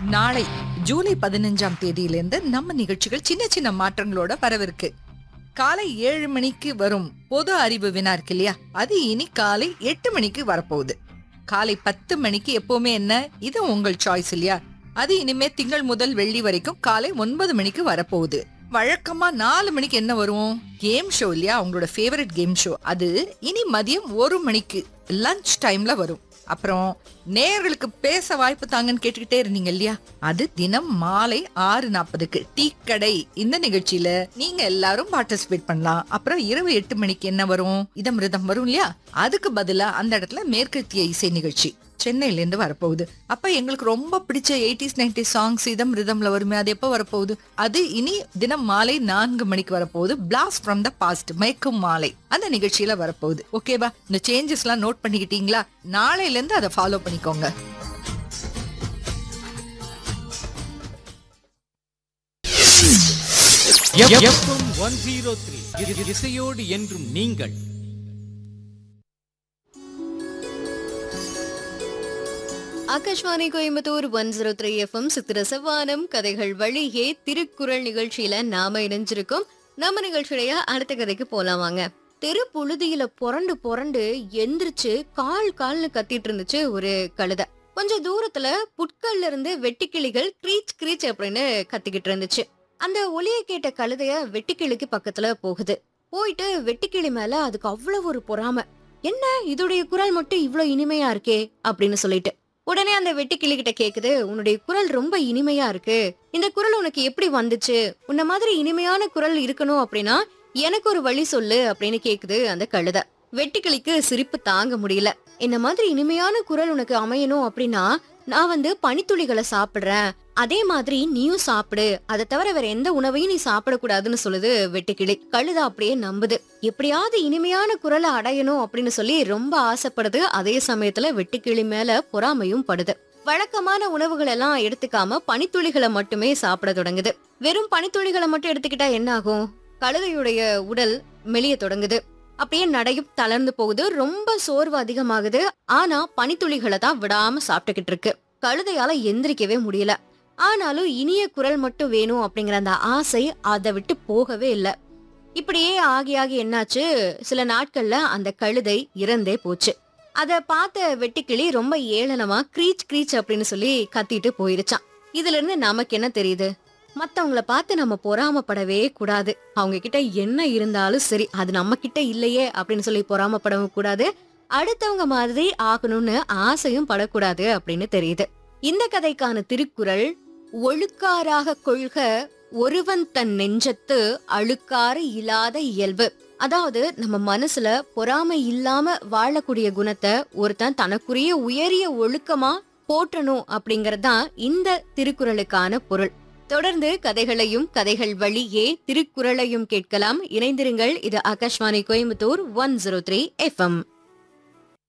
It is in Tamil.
நாளை ஜூலை பதினஞ்சாம் தேதியிலிருந்து நம்ம நிகழ்ச்சிகள் சின்ன சின்ன மாற்றங்களோட வரவிருக்கு காலை ஏழு மணிக்கு வரும் பொது அறிவு வினா இருக்கு இல்லையா அது இனி காலை எட்டு மணிக்கு வரப்போகுது காலை பத்து மணிக்கு எப்பவுமே என்ன இது உங்கள் சாய்ஸ் இல்லையா அது இனிமே திங்கள் முதல் வெள்ளி வரைக்கும் காலை ஒன்பது மணிக்கு வரப்போகுது வழக்கமா நாலு மணிக்கு என்ன வரும் கேம் ஷோ இல்லையா உங்களோட ஃபேவரட் கேம் ஷோ அது இனி மதியம் ஒரு மணிக்கு லஞ்ச் டைம்ல வரும் அப்புறம் நேயர்களுக்கு பேச வாய்ப்பு தாங்கன்னு கேட்டுக்கிட்டே இருந்தீங்க இல்லையா அது தினம் மாலை ஆறு நாற்பதுக்கு டீ கடை இந்த நிகழ்ச்சியில நீங்க எல்லாரும் பார்ட்டிசிபேட் பண்ணலாம் அப்புறம் இரவு எட்டு மணிக்கு என்ன வரும் இதமிருதம் வரும் இல்லையா அதுக்கு பதிலா அந்த இடத்துல மேற்கத்திய இசை நிகழ்ச்சி சென்னையில இருந்து வரப்போகுது அப்ப எங்களுக்கு ரொம்ப பிடிச்ச எயிட்டிஸ் நைன்டி சாங்ஸ் இதம் ரிதம்ல வருமே அது எப்போ வரப்போகுது அது இனி தினம் மாலை நான்கு மணிக்கு வரப்போகுது பிளாஸ்ட் ஃப்ரம் த பாஸ்ட் மயக்கும் மாலை அந்த நிகழ்ச்சியில வரப்போகுது ஓகேவா இந்த சேஞ்சஸ் எல்லாம் நோட் பண்ணிக்கிட்டீங்களா நாளையில இருந்து அதை ஃபாலோ பண்ணிக்கோங்க எஃப்எம் ஒன் ஜீரோ த்ரீ இசையோடு என்றும் நீங்கள் Akashvani Coimbatore one zero three FM சித்திர செவ்வானம் கதைகள் வழியே திருக்குறள் நிகழ்ச்சியில நாம இணைஞ்சிருக்கோம் நம்ம நிகழ்ச்சியுடைய அடுத்த கதைக்கு போலாம் வாங்க தெரு புழுதியில புரண்டு புரண்டு எந்திரிச்சு கால் கால்னு கத்திட்டு இருந்துச்சு ஒரு கழுதை கொஞ்சம் தூரத்துல புட்கள்ல இருந்து வெட்டுக்கிளிகள் க்ரீச் க்ரீச் அப்படின்னு கத்திக்கிட்டு இருந்துச்சு அந்த ஒலியை கேட்ட கழுதைய வெட்டுக்கிளிக்கு பக்கத்துல போகுது போயிட்டு வெட்டுக்கிளி மேல அதுக்கு அவ்வளவு ஒரு பொறாம என்ன இதோடைய குரல் மட்டும் இவ்ளோ இனிமையா இருக்கே அப்படின்னு சொல்லிட்டு உடனே அந்த வெட்டுக்கிளி கிட்ட கேக்குது உன்னுடைய குரல் ரொம்ப இனிமையா இருக்கு இந்த குரல் உனக்கு எப்படி வந்துச்சு உன்ன மாதிரி இனிமையான குரல் இருக்கணும் அப்படின்னா எனக்கு ஒரு வழி சொல்லு அப்படின்னு கேக்குது அந்த கழுதை வெட்டுக்கிளிக்கு சிரிப்பு தாங்க முடியல இந்த மாதிரி இனிமையான குரல் உனக்கு அமையணும் அப்படின்னா நான் வந்து பனித்துளிகளை சாப்பிடுறேன் அதே மாதிரி நீயும் சாப்பிடு அதை தவிர வேற எந்த உணவையும் நீ சாப்பிடக்கூடாதுன்னு சொல்லுது வெட்டுக்கிளி கழுதை அப்படியே நம்புது எப்படியாவது இனிமையான குரலை அடையணும் அப்படின்னு சொல்லி ரொம்ப ஆசைப்படுது அதே சமயத்துல வெட்டுக்கிளி மேல பொறாமையும் படுது வழக்கமான உணவுகள் எல்லாம் எடுத்துக்காம பனித்துளிகளை மட்டுமே சாப்பிட தொடங்குது வெறும் பனித்துளிகளை மட்டும் எடுத்துக்கிட்டா என்ன ஆகும் கழுதையுடைய உடல் மெலிய தொடங்குது அப்படியே நடையும் தளர்ந்து போகுது ரொம்ப சோர்வு அதிகமாகுது ஆனா பனித்துளிகளை தான் விடாம சாப்பிட்டுக்கிட்டு இருக்கு கழுதையால எந்திரிக்கவே முடியல ஆனாலும் இனிய குரல் மட்டும் வேணும் அப்படிங்கிற அந்த ஆசை அதை விட்டு போகவே இல்லை இப்படியே ஆகி ஆகி என்னாச்சு சில நாட்கள்ல அந்த கழுதை இறந்தே போச்சு அத பார்த்த வெட்டுக்கிளி ரொம்ப ஏளனமா க்ரீச் க்ரீச் அப்படின்னு சொல்லி கத்திட்டு போயிருச்சான் இதுல இருந்து நமக்கு என்ன தெரியுது மத்தவங்கள பார்த்து நம்ம பொறாமப்படவே கூடாது அவங்க கிட்ட என்ன இருந்தாலும் சரி அது நம்ம கிட்ட இல்லையே அப்படின்னு சொல்லி பொறாமப்படவும் கூடாது அடுத்தவங்க மாதிரி ஆகணும்னு ஆசையும் படக்கூடாது அப்படின்னு தெரியுது இந்த கதைக்கான திருக்குறள் ஒழுக்காராக கொள்க ஒருவன் தன் நெஞ்சத்து அழுக்காறு இல்லாத இயல்பு அதாவது நம்ம மனசுல பொறாமை இல்லாம வாழக்கூடிய குணத்தை ஒருத்தன் தனக்குரிய உயரிய ஒழுக்கமா போற்றணும் அப்படிங்கறதுதான் இந்த திருக்குறளுக்கான பொருள் தொடர்ந்து கதைகளையும் கதைகள் வழியே திருக்குறளையும் கேட்கலாம் இணைந்திருங்கள் இது Akashvani Coimbatore one zero three FM